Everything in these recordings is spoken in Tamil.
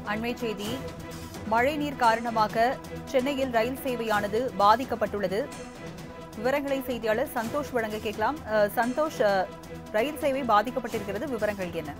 அண்மை செய்தி மழைநீர் காரணமாக சென்னையில் ரயில் சேவையானது பாதிக்கப்பட்டுள்ளது விவரங்களை செய்தியாளர் சந்தோஷ் வழங்க கேட்கலாம் அஹ், சந்தோஷ் அஹ், ரயில் சேவை பாதிக்கப்பட்டிருக்கிறது விவரங்கள் என்ன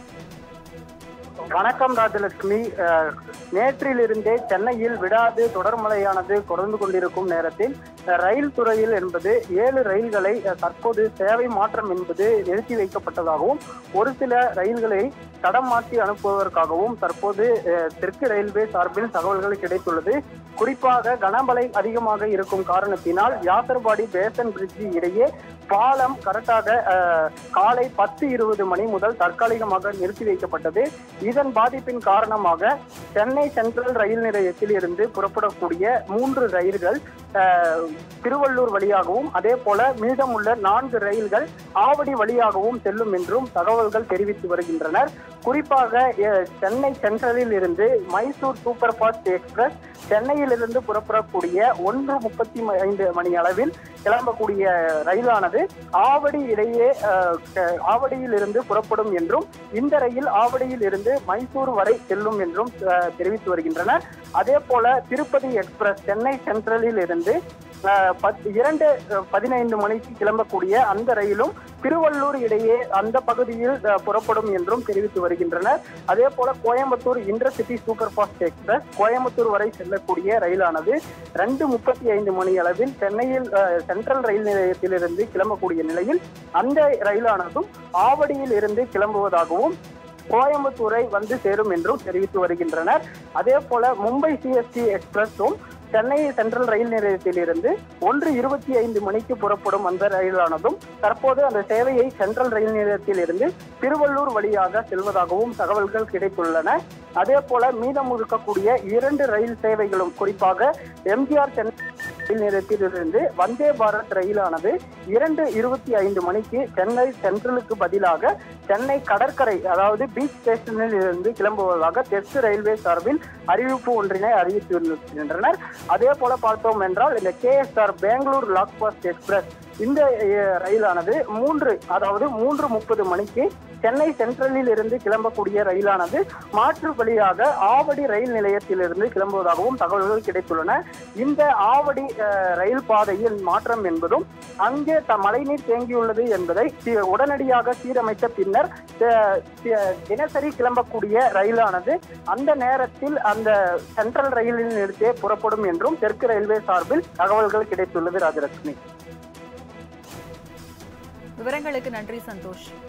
வணக்கம் ராஜலட்சுமி அஹ், நேற்றிலிருந்தே சென்னையில் விடாது தொடர் மழையானது தொடர்ந்து கொண்டிருக்கும் நேரத்தில் அஹ், ரயில் துறையில் என்பது ஏழு ரயில்களை அஹ், தற்போது சேவை மாற்றம் என்பது நிறுத்தி வைக்கப்பட்டதாகவும் ஒரு சில ரயில்களை தடம் மாற்றி அனுப்புவதற்காகவும் தற்போது அஹ், தெற்கு ரயில்வே சார்பில் தகவல்கள் கிடைத்துள்ளது குறிப்பாக கனமழை அதிகமாக இருக்கும் காரணத்தினால் யாசர்பாடி பேசன் பிரிட்ஜ் இடையே பாலம் கரெக்டாக அஹ், காலை பத்து இருபது மணி முதல் தற்காலிகமாக நிறுத்தி வைக்கப்பட்டது இதன் பாதிப்பின் காரணமாக சென்னை சென்ட்ரல் ரயில் நிலையத்தில் இருந்து புறப்படக்கூடிய மூன்று ரயில்கள் அஹ், திருவள்ளூர் வழியாகவும் அதே போல மீதமுள்ள நான்கு ரயில்கள் ஆவடி வழியாகவும் செல்லும் என்றும் தகவல்கள் தெரிவித்து வருகின்றனர் குறிப்பாக அஹ், சென்னை சென்ட்ரலில் இருந்து மைசூர் சூப்பர் ஃபாஸ்ட் எக்ஸ்பிரஸ் சென்னையிலிருந்து புறப்படக்கூடிய ஒன்று முப்பத்தி ஐந்து மணி அளவில் கிளம்பக்கூடிய ரயிலானது ஆவடி இடையே அஹ், க- ஆவடியில் இருந்து புறப்படும் என்றும் இந்த ரயில் ஆவடியில் இருந்து மைசூர் வரை செல்லும் என்றும் அஹ், தெரிவித்து வருகின்றனர் அதே போல திருப்பதி எக்ஸ்பிரஸ் சென்னை சென்ட்ரலில் இருந்து அஹ், பத்- இரண்டு அஹ், பதினைந்து மணிக்கு கிளம்பக்கூடிய அந்த ரயிலும் திருவள்ளூர் இடையே அந்த பகுதியில் அஹ், புறப்படும் என்றும் தெரிவித்து வருகின்றனர் அதே போல Coimbatore intercity super fast express Coimbatore வரை செல்லக்கூடிய ரயிலானது ரெண்டு முப்பத்தி ஐந்து மணி அளவில் சென்னையில் அஹ், சென்ட்ரல் ரயில் நிலையத்திலிருந்து கிளம்பக்கூடிய நிலையில் அந்த ரயிலானதும் ஆவடியில் இருந்து கிளம்புவதாகவும் கோயம்புத்தூரை வந்து சேரும் என்றும் தெரிவித்து வருகின்றனர் அதே போல மும்பை சிஎஸ்டி எக்ஸ்பிரஸும் சென்னை சென்ட்ரல் ரயில் நிலையத்திலிருந்து ஒன்று இருபத்தி ஐந்து மணிக்கு புறப்படும் அந்த ரயிலானதும் தற்போது அந்த சேவையை சென்ட்ரல் ரயில் நிலையத்தில் இருந்து திருவள்ளூர் வழியாக செல்வதாகவும் தகவல்கள் கிடைத்துள்ளன அதே போல மீதம் இருக்கக்கூடிய இரண்டு ரயில் சேவைகளும் குறிப்பாக எம்ஜிஆர் சென்னை ரயில் நிலையத்திலிருந்து வந்தே பாரத் ரயிலானது இரண்டு இருபத்தி ஐந்து மணிக்கு சென்னை சென்ட்ரலுக்கு பதிலாக சென்னை கடற்கரை அதாவது பீச் ஸ்டேஷனில் இருந்து கிளம்புவதாக தெற்கு ரயில்வே சார்பில் அறிவிப்பு ஒன்றினை அறிவித்திருக்கின்றனர் அதே போல பார்த்தோம் என்றால் இந்த கேஎஸ்ஆர் பெங்களூர் லாக்பாஸ்ட் எக்ஸ்பிரஸ் இந்த அஹ், ரயிலானது மூன்று அதாவது மூன்று முப்பது மணிக்கு சென்னை சென்ட்ரலில் இருந்து கிளம்பக்கூடிய ரயிலானது மாற்று வழியாக ஆவடி ரயில் நிலையத்திலிருந்து கிளம்புவதாகவும் தகவல்கள் கிடைத்துள்ளன இந்த ஆவடி அஹ், ரயில் பாதையில் மாற்றம் என்பதும் அங்கே த- மழைநீர் தேங்கியுள்ளது என்பதை சி- உடனடியாக சீரமைத்த பின்னர் அஹ், சி- தினசரி கிளம்பக்கூடிய ரயிலானது அந்த நேரத்தில் அந்த சென்ட்ரல் ரயிலில் நிறுத்தே புறப்படும் என்றும் தெற்கு ரயில்வே சார்பில் தகவல்கள் கிடைத்துள்ளது ராஜலட்சுமி விவரங்களுக்கு நன்றி சந்தோஷ்